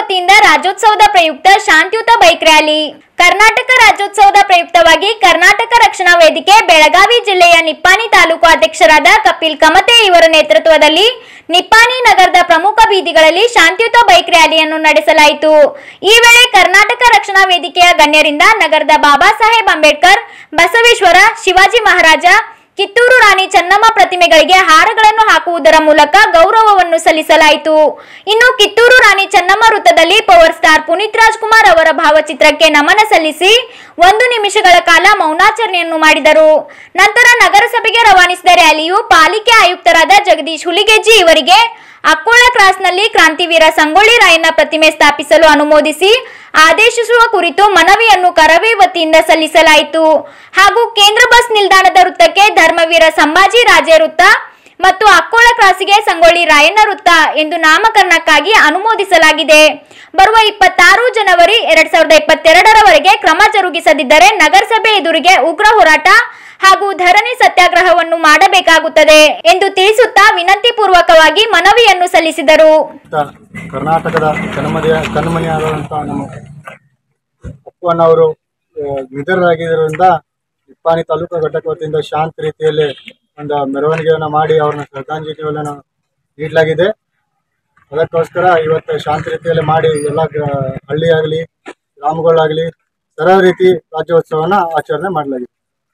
ವತಿಯಿಂದ ರಾಜ್ಯೋತ್ಸವದ ಪ್ರಯುಕ್ತ ಶಾಂತಿಯುತ ಬೈಕ್ ರ್ಯಾಲಿ ಕರ್ನಾಟಕ ರಾಜ್ಯೋತ್ಸವದ ಪ್ರಯುಕ್ತವಾಗಿ ಕರ್ನಾಟಕ ರಕ್ಷಣಾ ವೇದಿಕೆ ಬೆಳಗಾವಿ ಜಿಲ್ಲೆಯ ನಿಪ್ಪಾಣಿ ತಾಲೂಕು ಅಧ್ಯಕ್ಷರಾದ ಕಪಿಲ್ ಕಮತೆ ಇವರ ನೇತೃತ್ವದಲ್ಲಿ ನಿಪ್ಪಾಣಿ ನಗರದ ಪ್ರಮುಖ ಬೀದಿಗಳಲ್ಲಿ ಶಾಂತಿಯುತ ಬೈಕ್ ರ್ಯಾಲಿಯನ್ನು ನಡೆಸಲಾಯಿತು ಈ ವೇಳೆ ಕರ್ನಾಟಕ ರಕ್ಷಣಾ ವೇದಿಕೆಯ ಗಣ್ಯರಿಂದ ನಗರದ ಬಾಬಾ ಸಾಹೇಬ್ ಅಂಬೇಡ್ಕರ್ ಬಸವೇಶ್ವರ ಶಿವಾಜಿ ಮಹಾರಾಜ ಕಿತ್ತೂರು ರಾಣಿ ಚೆನ್ನಮ್ಮ ಪ್ರತಿಮೆಗಳಿಗೆ ಹಾರಗಳನ್ನು ಹಾಕುವುದರ ಮೂಲಕ ಗೌರವವನ್ನು ಸಲ್ಲಿಸಲಾಯಿತು ಇನ್ನು ಕಿತ್ತೂರು ರಾಣಿ ಚೆನ್ನಮ್ಮ ವೃತ್ತದಲ್ಲಿ ಪವರ್ ಸ್ಟಾರ್ ಪುನೀತ್ ರಾಜ್ಕುಮಾರ್ ಅವರ ಭಾವಚಿತ್ರಕ್ಕೆ ನಮನ ಸಲ್ಲಿಸಿ ಒಂದು ನಿಮಿಷಗಳ ಕಾಲ ಮೌನಾಚರಣೆಯನ್ನು ಮಾಡಿದರು ನಂತರ ನಗರಸಭೆಗೆ ರವಾನಿಸಿದ ರ್ಯಾಲಿಯು ಪಾಲಿಕೆ ಆಯುಕ್ತರಾದ ಜಗದೀಶ್ ಹುಲಿಗೆಜ್ಜಿ ಇವರಿಗೆ ಅಕ್ಕೋಳ ಕ್ರಾಸ್ನಲ್ಲಿ ಕ್ರಾಂತಿವೀರ ಸಂಗೊಳ್ಳಿ ರಾಯಣ್ಣ ಪ್ರತಿಮೆ ಸ್ಥಾಪಿಸಲು ಅನುಮೋದಿಸಿ ಆದೇಶಿಸುವ ಕುರಿತು ಮನವಿಯನ್ನು ಕರವೇ ವತಿಯಿಂದ ಸಲ್ಲಿಸಲಾಯಿತು ಹಾಗೂ ಕೇಂದ್ರ ಬಸ್ ನಿಲ್ದಾಣದ ವೃತ್ತಕ್ಕೆ ಧರ್ಮವೀರ ಸಂಭಾಜಿ ರಾಜೇ ವೃತ್ತ ಮತ್ತು ಅಕ್ಕೋಳ ಕ್ರಾಸಿಗೆ ಸಂಗೊಳ್ಳಿ ರಾಯಣ್ಣ ವೃತ್ತ ಎಂದು ನಾಮಕರಣಕ್ಕಾಗಿ ಅನುಮೋದಿಸಲಾಗಿದೆ ಬರುವ ಇಪ್ಪತ್ತಾರು ಜನವರಿ ಎರಡ್ ಸಾವಿರದ ಇಪ್ಪತ್ತೆರಡರವರೆಗೆ ಕ್ರಮ ಜರುಗಿಸದಿದ್ದರೆ ನಗರಸಭೆ ಎದುರಿಗೆ ಉಗ್ರ ಹೋರಾಟ ಹಾಗೂ ಧರಣಿ ಸತ್ಯಾಗ್ರಹವನ್ನು ಮಾಡಬೇಕಾಗುತ್ತದೆ ಎಂದು ತಿಳಿಸುತ್ತಾ ವಿನಂತಿ ಪೂರ್ವಕವಾಗಿ ಮನವಿಯನ್ನು ಸಲ್ಲಿಸಿದರು ಅಂತ ಕರ್ನಾಟಕದ ಕಣ್ಮನೆಯ ಕಣ್ಮನೆಯಾದಂಥ ನಮ್ಮ ಅಪ್ಪನವರು ನಿಧನರಾಗಿದ್ದರಿಂದ ನಿಪ್ಪಾಣಿ ತಾಲೂಕು ಘಟಕ ವತಿಯಿಂದ ಶಾಂತ ರೀತಿಯಲ್ಲಿ ಒಂದು ಮೆರವಣಿಗೆಯನ್ನು ಮಾಡಿ ಅವ್ರನ್ನ ಶ್ರದ್ಧಾಂಜಲಿಯನ್ನು ನೀಡಲಾಗಿದೆ ಅದಕ್ಕೋಸ್ಕರ ಇವತ್ತು ಶಾಂತ ರೀತಿಯಲ್ಲಿ ಮಾಡಿ ಎಲ್ಲ ಗ- ಹಳ್ಳಿ ಆಗಲಿ ಗ್ರಾಮಗಳಾಗಲಿ ಸರಳ ರೀತಿ ರಾಜ್ಯೋತ್ಸವನ ಆಚರಣೆ ಮಾಡಲಾಗಿದೆ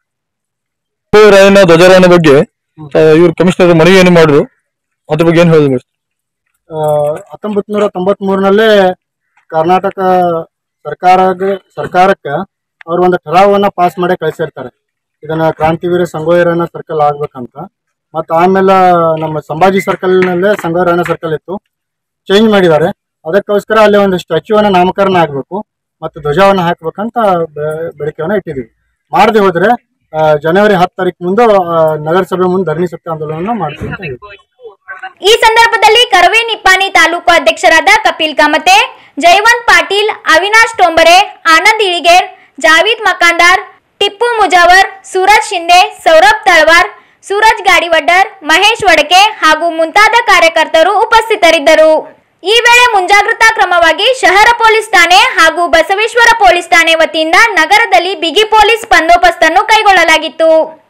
ರಾಯಣ್ಣ ಧ್ವಜಾರೋಹಣ ಬಗ್ಗೆ ಇವರು ಕಮಿಷನರ್ ಮನವಿಯನ್ನು ಮಾಡಿದ್ರು ಅದ್ರ ಬಗ್ಗೆ ಏನ್ ಹೇಳಿದ್ರು ಹತ್ತೊಂಬತ್ತು ನೂರ ತೊಂಬತ್ ಮೂರನಲ್ಲೇ ಕರ್ನಾಟಕ ಸರ್ಕಾರ ಸರ್ಕಾರಕ್ಕೆ ಅವ್ರು ಒಂದು ಠರಾವನ್ನ ಪಾಸ್ ಮಾಡಿ ಕಳಿಸಿರ್ತಾರೆ ಇದನ್ನ ಕ್ರಾಂತಿವೀರ ಸಂಗೊಯ್ಯರಣ್ಣ ಸರ್ಕಲ್ ಆಗ್ಬೇಕಂತ ಮತ್ತು ಆಮೇಲೆ ನಮ್ಮ ಸಂಭಾಜಿ ಸರ್ಕಲ್ನಲ್ಲೇ ಸಂಗೊಯ್ಯರಣ್ಣ ಸರ್ಕಲ್ ಇತ್ತು ಚೇಂಜ್ ಮಾಡಿದ್ದಾರೆ ಅದಕ್ಕೋಸ್ಕರ ಅಲ್ಲಿ ಒಂದು ಸ್ಟ್ಯಾಚ್ಯೂವನ್ನ ನಾಮಕರಣ ಆಗಬೇಕು ಮತ್ತು ಧ್ವಜವನ್ನು ಹಾಕ್ಬೇಕಂತ ಬೆ- ಬೇಡಿಕೆಯನ್ನ ಇಟ್ಟಿದ್ದೀವಿ ಮಾಡದೆ ಹೋದ್ರೆ ಆ, ಜನವರಿ ಹತ್ತು ತಾರೀಕು ಮುಂದೆ ಆ, ನಗರಸಭೆ ಮುಂದೆ ಧರಣಿ ಸತ್ಯ ಆಂದೋಲನ ಮಾಡ್ತೀವಿ ಅಂತ ಹೇಳಿದ್ದೀವಿ. ಈ ಸಂದರ್ಭದಲ್ಲಿ ಕರವೇ ನಿಪ್ಪಾಣಿ ತಾಲೂಕು ಅಧ್ಯಕ್ಷರಾದ ಕಪಿಲ್ ಕಮತೆ ಜಯವಂತ್ ಪಾಟೀಲ್ ಅವಿನಾಶ್ ಟೊಂಬರೆ ಆನಂದ್ ಇಳಿಗೇರ್ ಜಾವೀದ್ ಮಕಾಂದಾರ್ ಟಿಪ್ಪು ಮುಜಾವರ್ ಸೂರಜ್ ಶಿಂದೆ ಸೌರಭ್ ತಳವಾರ್ ಸೂರಜ್ ಗಾಡಿವಡ್ಡರ್ ಮಹೇಶ್ ವಡಕೆ ಹಾಗೂ ಮುಂತಾದ ಕಾರ್ಯಕರ್ತರು ಉಪಸ್ಥಿತರಿದ್ದರು ಈ ವೇಳೆ ಮುಂಜಾಗ್ರತಾ ಕ್ರಮವಾಗಿ ಶಹರ ಪೊಲೀಸ್ ಠಾಣೆ ಹಾಗೂ ಬಸವೇಶ್ವರ ಪೊಲೀಸ್ ಠಾಣೆ ವತಿಯಿಂದ ನಗರದಲ್ಲಿ ಬಿಗಿ ಪೊಲೀಸ್ ಬಂದೋಬಸ್ತನ್ನು ಕೈಗೊಳ್ಳಲಾಗಿತ್ತು